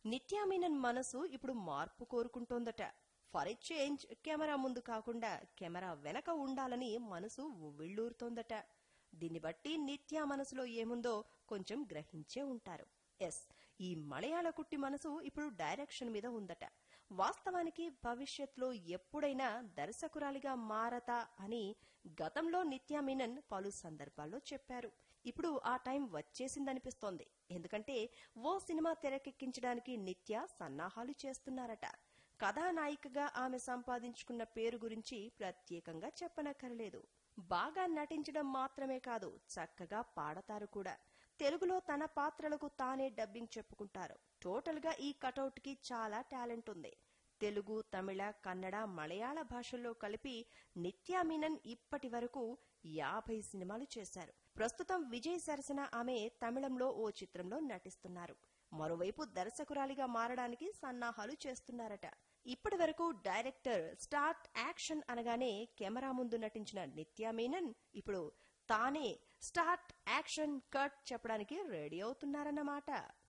నిత్యామీనన్ మనసు ఇప్పుడు మార్పు కోరుకుంటోందట ఫర్ ఎ చేంజ్ కెమెరా ముందు కాకుండా కెమెరా వెనక ఉండాలని మనసు ఉవ్విళ్ళూరుతోందట దీన్ని బట్టి నిత్య మనసులో ఏముందో కొంచెం గ్రహించే ఉంటారు ఎస్ ఈ మలయాళ కుట్టి మనసు ఇప్పుడు డైరెక్షన్ మీద ఉందట వాస్తవానికి భవిష్యత్లో ఎప్పుడైనా దర్శకురాలిగా మారతా అని గతంలో నిత్యా మీనన్ పలు సందర్భాల్లో చెప్పారు ఇప్పుడు ఆ టైం వచ్చేసిందనిపిస్తోంది ఎందుకంటే ఓ సినిమా తెరకెక్కించడానికి నిత్య సన్నాహాలు చేస్తున్నారట కథానాయికగా ఆమె సంపాదించుకున్న పేరు గురించి ప్రత్యేకంగా చెప్పనక్కర్లేదు బాగా నటించడం మాత్రమే కాదు చక్కగా పాడతారు కూడా తెలుగులో తన పాత్రలకు తానే డబ్బింగ్ చెప్పుకుంటారు టోటల్ గా ఈ కటౌట్ కి చాలా టాలెంట్ ఉంది తెలుగు తమిళ కన్నడ మలయాళ భాషల్లో కలిపి నిత్యా మీనన్ ఇప్పటి వరకు యాభై సినిమాలు చేశారు ప్రస్తుతం విజయ్ సరసన ఆమె తమిళంలో ఓ చిత్రంలో నటిస్తున్నారు మరోవైపు దర్శకురాలిగా మారడానికి సన్నాహాలు చేస్తున్నారట ఇప్పటి వరకు డైరెక్టర్ స్టార్ట్ యాక్షన్ అనగానే కెమెరా ముందు నటించిన నిత్యా మీనన్ ఇప్పుడు తానే స్టార్ట్ యాక్షన్ కట్ చెప్పడానికి రెడీ అవుతున్నారన్నమాట